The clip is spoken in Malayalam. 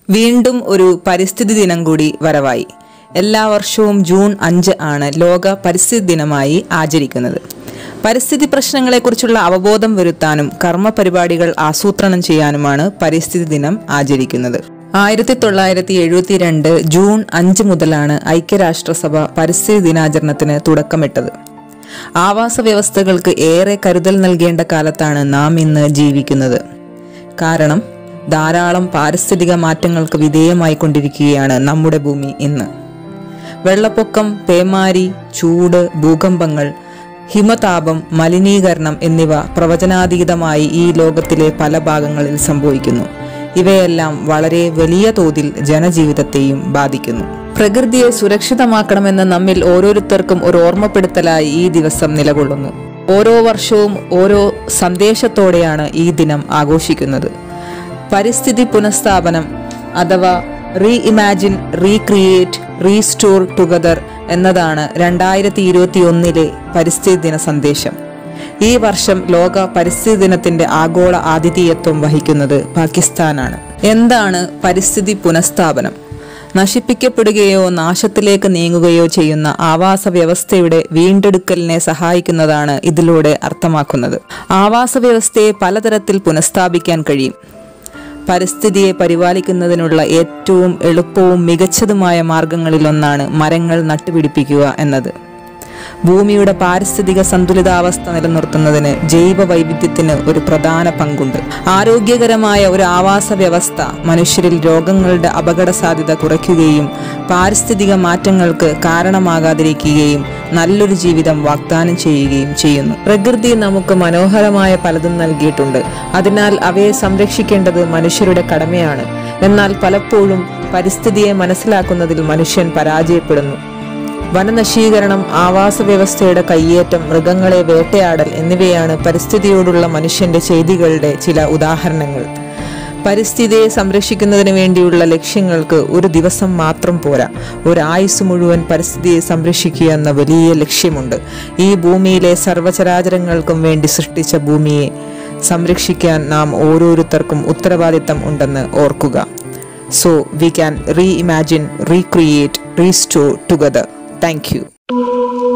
വീണ്ടും ഒരു പരിസ്ഥിതി ദിനം കൂടി വരവായി എല്ലാ വർഷവും ജൂൺ അഞ്ച് ആണ് ലോക പരിസ്ഥിതി ദിനമായി ആചരിക്കുന്നത് പരിസ്ഥിതി പ്രശ്നങ്ങളെക്കുറിച്ചുള്ള അവബോധം വരുത്താനും കർമ്മ പരിപാടികൾ ആസൂത്രണം ചെയ്യാനുമാണ് പരിസ്ഥിതി ദിനം ആചരിക്കുന്നത് ആയിരത്തി തൊള്ളായിരത്തി എഴുപത്തി രണ്ട് ജൂൺ അഞ്ച് മുതലാണ് ഐക്യരാഷ്ട്രസഭ പരിസ്ഥിതി ദിനാചരണത്തിന് തുടക്കമിട്ടത് ആവാസ വ്യവസ്ഥകൾക്ക് ഏറെ കരുതൽ നൽകേണ്ട കാലത്താണ് നാം ഇന്ന് ജീവിക്കുന്നത് കാരണം ധാരാളം പാരിസ്ഥിതിക മാറ്റങ്ങൾക്ക് വിധേയമായിക്കൊണ്ടിരിക്കുകയാണ് നമ്മുടെ ഭൂമി ഇന്ന് വെള്ളപ്പൊക്കം പേമാരി ചൂട് ഭൂകമ്പങ്ങൾ ഹിമതാപം മലിനീകരണം എന്നിവ പ്രവചനാതീതമായി ഈ ലോകത്തിലെ പല ഭാഗങ്ങളിൽ സംഭവിക്കുന്നു ഇവയെല്ലാം വളരെ വലിയ തോതിൽ ജനജീവിതത്തെയും ബാധിക്കുന്നു പ്രകൃതിയെ സുരക്ഷിതമാക്കണമെന്ന് നമ്മിൽ ഓരോരുത്തർക്കും ഒരു ഓർമ്മപ്പെടുത്തലായി ഈ ദിവസം നിലകൊള്ളുന്നു ഓരോ വർഷവും ഓരോ സന്ദേശത്തോടെയാണ് ഈ ദിനം ആഘോഷിക്കുന്നത് പരിസ്ഥിതി പുനഃസ്ഥാപനം അഥവാ reimagine recreate restore together എന്നതാണ് രണ്ടായിരത്തി ഇരുപത്തി ഒന്നിലെ പരിസ്ഥിതി ദിന സന്ദേശം ഈ വർഷം ലോക പരിസ്ഥിതി ദിനത്തിന്റെ ആഗോള ആതിഥേയത്വം വഹിക്കുന്നത് പാകിസ്ഥാനാണ് എന്താണ് പരിസ്ഥിതി പുനഃസ്ഥാപനം നശിപ്പിക്കപ്പെടുകയോ നാശത്തിലേക്ക് നീങ്ങുകയോ ചെയ്യുന്ന ആവാസ വ്യവസ്ഥയുടെ വീണ്ടെടുക്കലിനെ സഹായിക്കുന്നതാണ് ഇതിലൂടെ അർത്ഥമാക്കുന്നത് ആവാസ വ്യവസ്ഥയെ പലതരത്തിൽ പുനഃസ്ഥാപിക്കാൻ കഴിയും പരിസ്ഥിതിയെ പരിപാലിക്കുന്നതിനുള്ള ഏറ്റവും എളുപ്പവും മികച്ചതുമായ മാർഗങ്ങളിലൊന്നാണ് മരങ്ങൾ നട്ടുപിടിപ്പിക്കുക എന്നത് ഭൂമിയുടെ പാരിസ്ഥിതിക സന്തുലിതാവസ്ഥ നിലനിർത്തുന്നതിന് ജൈവ വൈവിധ്യത്തിന് ഒരു പ്രധാന പങ്കുണ്ട് ആരോഗ്യകരമായ ഒരു ആവാസ വ്യവസ്ഥ മനുഷ്യരിൽ രോഗങ്ങളുടെ അപകട സാധ്യത കുറയ്ക്കുകയും പാരിസ്ഥിതിക മാറ്റങ്ങൾക്ക് കാരണമാകാതിരിക്കുകയും നല്ലൊരു ജീവിതം വാഗ്ദാനം ചെയ്യുകയും ചെയ്യുന്നു പ്രകൃതി നമുക്ക് മനോഹരമായ പലതും നൽകിയിട്ടുണ്ട് അതിനാൽ അവയെ സംരക്ഷിക്കേണ്ടത് മനുഷ്യരുടെ കടമയാണ് എന്നാൽ പലപ്പോഴും പരിസ്ഥിതിയെ മനസ്സിലാക്കുന്നതിൽ മനുഷ്യൻ പരാജയപ്പെടുന്നു വനനശീകരണം ആവാസ വ്യവസ്ഥയുടെ കയ്യേറ്റം മൃഗങ്ങളെ വേട്ടയാടൽ എന്നിവയാണ് പരിസ്ഥിതിയോടുള്ള മനുഷ്യന്റെ ചെയ്തികളുടെ ചില ഉദാഹരണങ്ങൾ പരിസ്ഥിതിയെ സംരക്ഷിക്കുന്നതിന് വേണ്ടിയുള്ള ലക്ഷ്യങ്ങൾക്ക് ഒരു ദിവസം മാത്രം പോരാ ഒരു ആയുസ് മുഴുവൻ പരിസ്ഥിതിയെ സംരക്ഷിക്കുക എന്ന വലിയ ലക്ഷ്യമുണ്ട് ഈ ഭൂമിയിലെ സർവചരാചരങ്ങൾക്കും വേണ്ടി സൃഷ്ടിച്ച ഭൂമിയെ സംരക്ഷിക്കാൻ നാം ഓരോരുത്തർക്കും ഉത്തരവാദിത്തം ഉണ്ടെന്ന് ഓർക്കുക so we can reimagine recreate restore together thank U